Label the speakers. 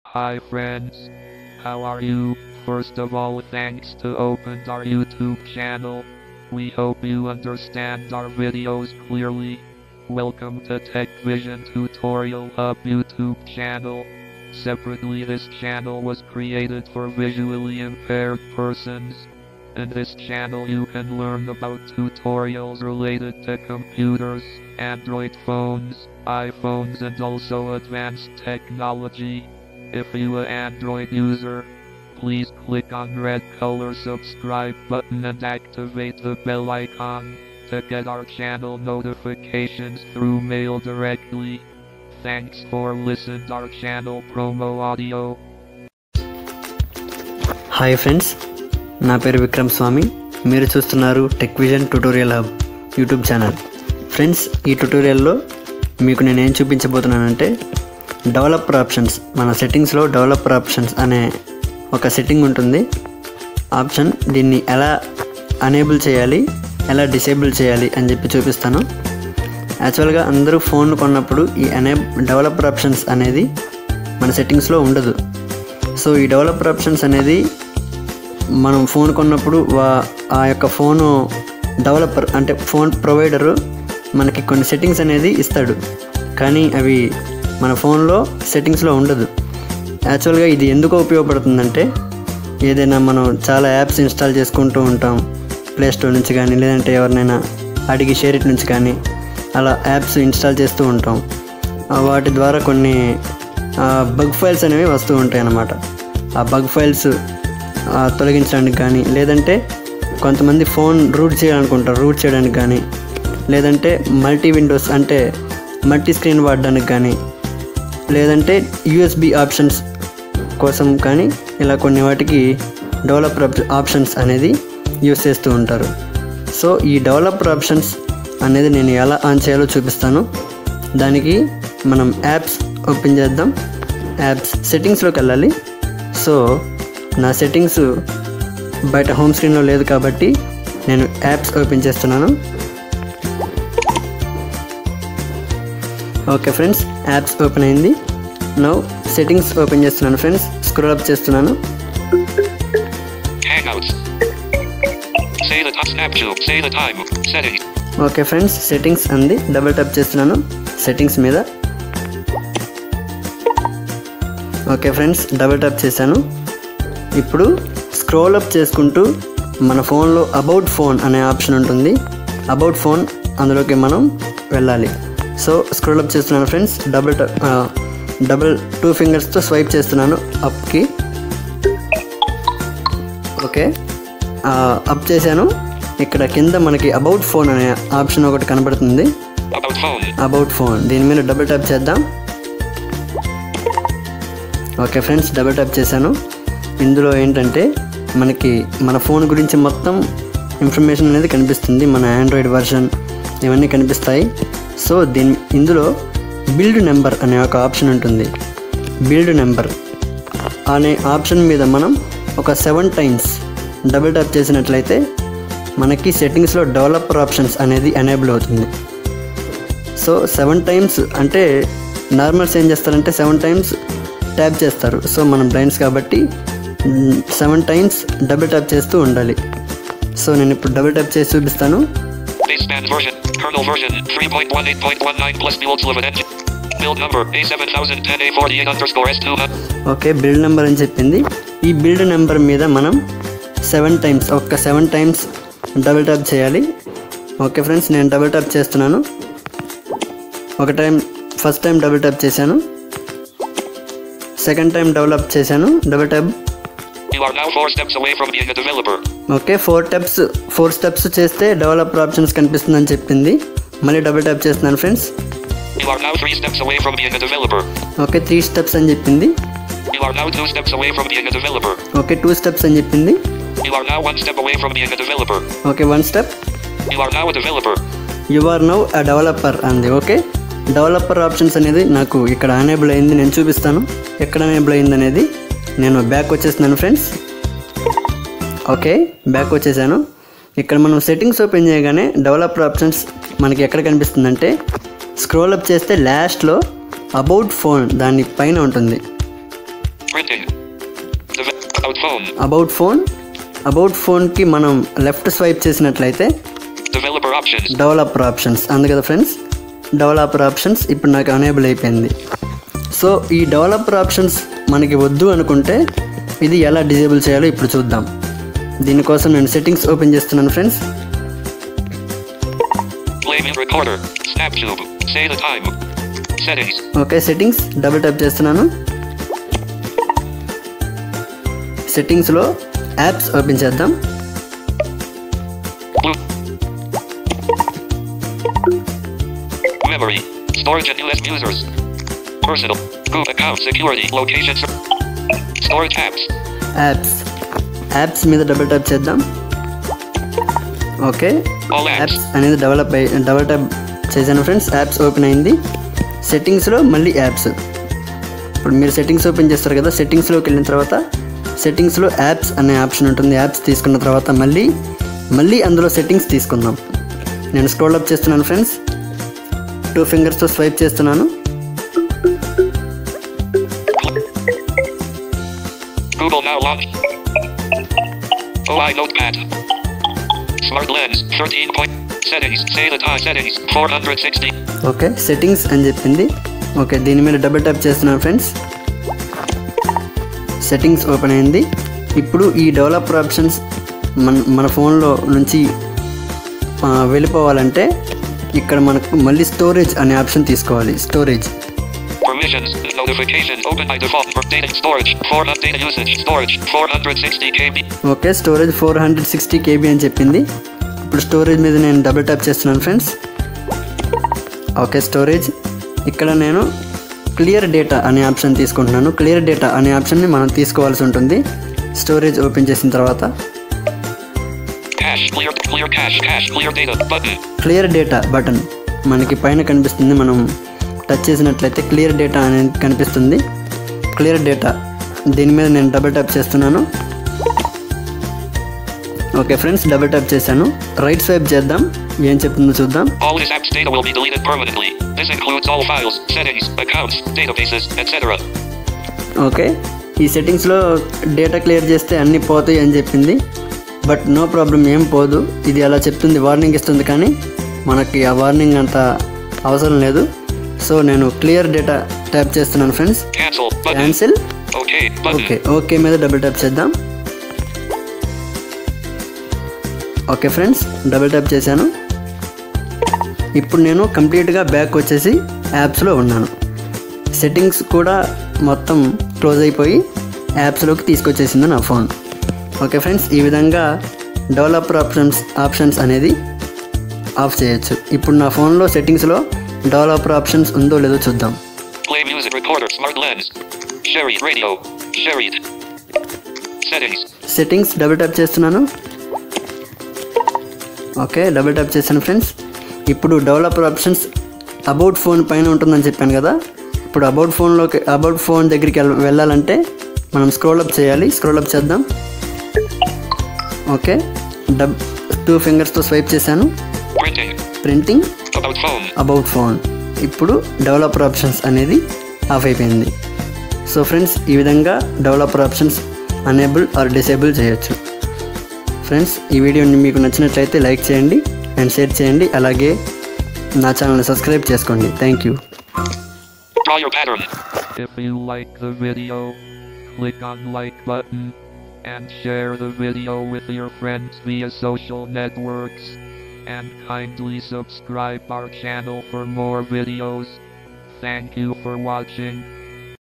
Speaker 1: Hi friends, how are you? First of all, thanks to open our YouTube channel. We hope you understand our videos clearly. Welcome to Tech Vision Tutorial Hub YouTube channel. Separately, this channel was created for visually impaired persons. In this channel, you can learn about tutorials related to computers, Android phones, iPhones, and also advanced technology. If you an Android user, please click on red color subscribe button and activate the bell icon to get our channel notifications through mail directly. Thanks for listening our channel promo audio.
Speaker 2: Hi friends నా పేరు విక్రమ్ స్వామి మీరు చూస్తున్నారు tech vision tutorial hub YouTube channel friends ఈ ట్యూటోరియల్లో మీకు నేను ఏం చూపించబోతున్నానంటే developer options మన సెట్టింగ్స్లో డెవలపర్ ఆప్షన్స్ అనే ఒక సెట్టింగ్ ఉంటుంది ఆప్షన్ దీన్ని ఎలా అనేబుల్ చేయాలి ఎలా డిసేబుల్ చేయాలి అని చెప్పి చూపిస్తాను యాక్చువల్గా అందరూ ఫోన్ కొన్నప్పుడు ఈ అనే డెవలపర్ ఆప్షన్స్ అనేది మన సెట్టింగ్స్లో ఉండదు సో ఈ డెవలపర్ ఆప్షన్స్ అనేది మనం ఫోన్ కొన్నప్పుడు వా ఆ యొక్క ఫోను డెవలపర్ అంటే ఫోన్ ప్రొవైడరు మనకి కొన్ని సెట్టింగ్స్ అనేది ఇస్తాడు కానీ అవి మన ఫోన్లో సెట్టింగ్స్లో ఉండదు యాక్చువల్గా ఇది ఎందుకు ఉపయోగపడుతుందంటే ఏదైనా మనం చాలా యాప్స్ ఇన్స్టాల్ చేసుకుంటూ ఉంటాం ప్లే స్టోర్ నుంచి కానీ లేదంటే ఎవరినైనా అడిగి షేరిట్ నుంచి కానీ అలా యాప్స్ ఇన్స్టాల్ చేస్తూ ఉంటాం ఆ వాటి ద్వారా కొన్ని బగ్ ఫైల్స్ అనేవి వస్తూ ఉంటాయి అన్నమాట ఆ బగ్ ఫైల్స్ తొలగించడానికి కానీ లేదంటే కొంతమంది ఫోన్ రూట్ చేయాలనుకుంటారు రూట్ చేయడానికి కానీ లేదంటే మల్టీ విండోస్ అంటే మల్టీ స్క్రీన్ వాడడానికి కానీ లేదంటే యూఎస్బి ఆప్షన్స్ కోసం కానీ ఇలా కొన్ని వాటికి డెవలపర్ ఆప్షన్స్ అనేది యూస్ చేస్తూ ఉంటారు సో ఈ డెవలపర్ ఆప్షన్స్ అనేది నేను ఎలా ఆన్ చేయాలో చూపిస్తాను దానికి మనం యాప్స్ ఓపెన్ చేద్దాం యాప్స్ సెట్టింగ్స్లోకి వెళ్ళాలి సో నా సెట్టింగ్స్ బయట హోమ్ స్క్రీన్లో లేదు కాబట్టి నేను యాప్స్ ఓపెన్ చేస్తున్నాను ఓకే ఫ్రెండ్స్ యాప్స్ ఓపెన్ అయింది నౌ సెట్టింగ్స్ ఓపెన్ చేస్తున్నాను ఫ్రెండ్స్ స్క్రోల్ అప్ చేస్తున్నాను
Speaker 1: Hangouts. Say the time. Snaptube. Say the time. Settings.
Speaker 2: Okay friends settings అంది డబుల్ ట్యాప్ చేస్తున్నాను సెట్టింగ్స్ మీద ఓకే ఫ్రెండ్స్ డబుల్ ట్యాప్ చేశాను ఇప్పుడు scroll up చేసుకుంటూ మన ఫోన్లో అబౌట్ ఫోన్ అనే ఆప్షన్ ఉంటుంది అబౌట్ ఫోన్ అందులోకి మనం వెళ్ళాలి సో స్క్రోల్ అప్ చేస్తున్నాను ఫ్రెండ్స్ డబుల్ డబుల్ టూ ఫింగర్స్తో స్వైప్ చేస్తున్నాను అప్కి ఓకే అప్ చేశాను ఇక్కడ కింద మనకి అబౌట్ ఫోన్ అనే ఆప్షన్ ఒకటి కనబడుతుంది
Speaker 1: About phone.
Speaker 2: అబౌట్ ఫోన్ దీని మీద డబుల్ ట్యాప్ చేద్దాం ఓకే ఫ్రెండ్స్ డబుల్ ట్యాప్ చేశాను ఇందులో ఏంటంటే మనకి మన ఫోన్ గురించి మొత్తం ఇన్ఫర్మేషన్ అనేది కనిపిస్తుంది మన ఆండ్రాయిడ్ వర్షన్ ఇవన్నీ కనిపిస్తాయి సో దీని ఇందులో బిల్డ్ నెంబర్ అనే ఒక ఆప్షన్ ఉంటుంది బిల్డ్ నెంబర్ అనే ఆప్షన్ మీద మనం ఒక సెవెన్ టైమ్స్ డబుల్ ట్యాప్ చేసినట్లయితే మనకి సెట్టింగ్స్లో డెవలపర్ ఆప్షన్స్ అనేది ఎనేబుల్ అవుతుంది సో సెవెన్ టైమ్స్ అంటే నార్మల్స్ ఏం చేస్తారంటే సెవెన్ టైమ్స్ ట్యాప్ చేస్తారు సో మనం బ్లైండ్స్ కాబట్టి సెవెన్ టైమ్స్ డబుల్ ట్యాప్ చేస్తూ ఉండాలి సో నేను ఇప్పుడు డబుల్ ట్యాప్ చేసి చూపిస్తాను
Speaker 1: Baseband version. Kernel version 3.18.19 plus Build Fluid Engine. Build number A7010A48 underscore S2.
Speaker 2: Okay build number అని చెప్పింది ఈ బిల్డ్ నెంబర్ మీద మనం సెవెన్ టైమ్స్ ఒక్క సెవెన్ టైమ్స్ డబుల్ ట్యాప్ చేయాలి ఓకే ఫ్రెండ్స్ నేను డబుల్ ట్యాప్ చేస్తున్నాను ఒక time first time double tap చేశాను సెకండ్ టైం డెవలప్ చేశాను double tap
Speaker 1: You are now four steps away from being a developer.
Speaker 2: Okay four steps four steps చేస్తే developer options కనిపిస్తుందని చెప్పింది మళ్ళీ double tap చేస్తున్నాను friends
Speaker 1: You are now three steps away from being a developer.
Speaker 2: Okay three steps అని చెప్పింది
Speaker 1: You are now two steps away from being a developer.
Speaker 2: Okay two steps అని చెప్పింది
Speaker 1: You are now one step away from being a developer.
Speaker 2: Okay one step
Speaker 1: You are now a developer.
Speaker 2: You are now a developer అంది okay developer options అనేది నాకు ఇక్కడ unable అయింది నేను చూపిస్తాను ఎక్కడ అనేబుల్ అయింది అనేది నేను బ్యాక్ వచ్చేస్తున్నాను ఫ్రెండ్స్ ఓకే బ్యాక్ వచ్చేసాను ఇక్కడ మనం సెట్టింగ్స్ ఓపెన్ చేయగానే డెవలపర్ ఆప్షన్స్ మనకి ఎక్కడ కనిపిస్తుందంటే స్క్రోల్ అప్ చేస్తే లాస్ట్లో అబౌట్ ఫోన్ దాని పైన ఉంటుంది
Speaker 1: Printing. Deve- about phone.
Speaker 2: About phone about ఫోన్కి మనం లెఫ్ట్ స్వైప్ చేసినట్లయితే
Speaker 1: Developer options.
Speaker 2: డెవలపర్ ఆప్షన్స్ అందు కదా ఫ్రెండ్స్ డెవలపర్ ఆప్షన్స్ ఇప్పుడు నాకు అనేబుల్ అయిపోయింది సో ఈ డెవలపర్ ఆప్షన్స్ మనకి వద్దు అనుకుంటే ఇది ఎలా డిజేబుల్ చేయాలో ఇప్పుడు చూద్దాం దీనికోసం నేను సెట్టింగ్స్ ఓపెన్ చేస్తున్నాను friends
Speaker 1: Play mute recorder. Snaptube. Say the time. Settings.
Speaker 2: Okay settings double tap చేస్తున్నాను సెట్టింగ్స్లో యాప్స్ ఓపెన్ చేద్దాం
Speaker 1: Blue. Memory. Storage and US users. Personal. Google account security. Location. ser- Storage apps.
Speaker 2: Apps apps మీద double tap చేద్దాం okay
Speaker 1: All apps.
Speaker 2: Apps అనేది develop అయ్యి double tap చేశాను friends apps open అయింది సెట్టింగ్స్లో మళ్ళీ యాప్స్ ఇప్పుడు మీరు సెట్టింగ్స్ ఓపెన్ చేస్తారు కదా సెట్టింగ్స్లోకి వెళ్ళిన తర్వాత సెట్టింగ్స్లో యాప్స్ అనే ఆప్షన్ ఉంటుంది యాప్స్ తీసుకున్న తర్వాత మళ్ళీ మళ్ళీ అందులో సెట్టింగ్స్ తీసుకుందాం నేను స్క్రోల్ అప్ చేస్తున్నాను ఫ్రెండ్స్ టూ ఫింగర్స్తో స్వైప్ చేస్తున్నాను
Speaker 1: Google Now launch. OI Notepad. Smart Lens. 13 point. Settings. Say the time. Settings. 460.
Speaker 2: Okay settings అని చెప్పింది ఓకే దీని మీద డబుల్ ట్యాప్ చేస్తున్నాను ఫ్రెండ్స్ సెట్టింగ్స్ ఓపెన్ అయింది ఇప్పుడు ఈ డెవలపర్ ఆప్షన్స్ మన మన ఫోన్లో నుంచి ఆ, వెళ్ళిపోవాలంటే ఇక్కడ మనకు మళ్ళీ స్టోరేజ్ అనే ఆప్షన్ తీసుకోవాలి storage
Speaker 1: Permissions. Notifications. Open by default. For data storage. 4 data usage. Storage. 460 KB.
Speaker 2: Okay storage four hundred sixty KB అని చెప్పింది ఇప్పుడు స్టోరేజ్ మీద నేను డబుల్ ట్యాప్ చేస్తున్నాను ఫ్రెండ్స్ ఓకే స్టోరేజ్ ఇక్కడ నేను క్లియర్ డేటా అనే ఆప్షన్ తీసుకుంటున్నాను క్లియర్ డేటా అనే ఆప్షన్ని మనం తీసుకోవాల్సి ఉంటుంది స్టోరేజ్ ఓపెన్ చేసిన తర్వాత
Speaker 1: Cache. Clear. Clear cache. Cache. Clear data. Button.
Speaker 2: Clear data button మనకి పైన కనిపిస్తుంది మనం టచ్ చేసినట్లయితే క్లియర్ డేటా అనేది కనిపిస్తుంది క్లియర్ డేటా దీని మీద నేను డబుల్ ట్యాప్ చేస్తున్నాను ఓకే ఫ్రెండ్స్ డబుల్ ట్యాప్ చేశాను రైట్ స్వైప్ చేద్దాం ఏం చెప్తుందో చూద్దాం
Speaker 1: All this app's data will be deleted permanently. This includes all files, settings, accounts, databases, etc.
Speaker 2: Okay ఈ సెట్టింగ్స్లో డేటా క్లియర్ చేస్తే అన్నీ పోతాయి అని చెప్పింది బట్ నో ప్రాబ్లం ఏం పోదు ఇది అలా చెప్తుంది వార్నింగ్ ఇస్తుంది కానీ మనకి ఆ వార్నింగ్ అంత అవసరం లేదు సో నేను క్లియర్ డేటా ట్యాప్ చేస్తున్నాను friends
Speaker 1: Cancel. Button.
Speaker 2: Cancel
Speaker 1: Okay. Button.
Speaker 2: Okay okay మీద డబుల్ ట్యాప్ చేద్దాం ఓకే ఫ్రెండ్స్ డబుల్ ట్యాప్ చేశాను ఇప్పుడు నేను కంప్లీట్గా బ్యాక్ వచ్చేసి యాప్స్లో ఉన్నాను సెట్టింగ్స్ కూడా మొత్తం క్లోజ్ అయిపోయి యాప్స్లోకి తీసుకొచ్చేసింది నా ఫోన్ ఓకే ఫ్రెండ్స్ ఈ విధంగా డెవలపర్ ఆప్షన్స్ ఆప్షన్స్ అనేది ఆఫ్ చేయొచ్చు ఇప్పుడు నా ఫోన్లో సెట్టింగ్స్లో డెవలపర్ ఆప్షన్స్ ఉందో లేదో చూద్దాం
Speaker 1: Play music recorder. Smart lens. Sherry radio. Sherry. Settings.
Speaker 2: Settings double tap చేస్తున్నాను ఓకే డబుల్ ట్యాప్ చేశాను ఫ్రెండ్స్ ఇప్పుడు డెవలపర్ ఆప్షన్స్ అబౌట్ ఫోన్ పైన ఉంటుందని చెప్పాను కదా ఇప్పుడు అబౌట్ ఫోన్లోకి అబౌట్ ఫోన్ దగ్గరికి వెళ్ళ వెళ్ళాలంటే మనం స్క్రోల్ అప్ చేయాలి స్క్రోల్ అప్ చేద్దాం ఓకే డబ్ టూ ఫింగర్స్తో స్వైప్ చేశాను
Speaker 1: Printing.
Speaker 2: Printing
Speaker 1: About phone.
Speaker 2: About phone ఇప్పుడు డెవలపర్ ఆప్షన్స్ అనేది ఆఫ్ అయిపోయింది సో ఫ్రెండ్స్ ఈ విధంగా developer options enable or disable చేయొచ్చు ఫ్రెండ్స్ ఈ వీడియోని మీకు నచ్చినట్లయితే లైక్ చేయండి అండ్ షేర్ చేయండి అలాగే నా ఛానల్ని సబ్స్క్రైబ్ చేసుకోండి thank you
Speaker 1: Draw your pattern.
Speaker 3: If you like the video, click on like button and share the video with your friends via social networks and kindly subscribe our channel for more videos. Thank you for watching.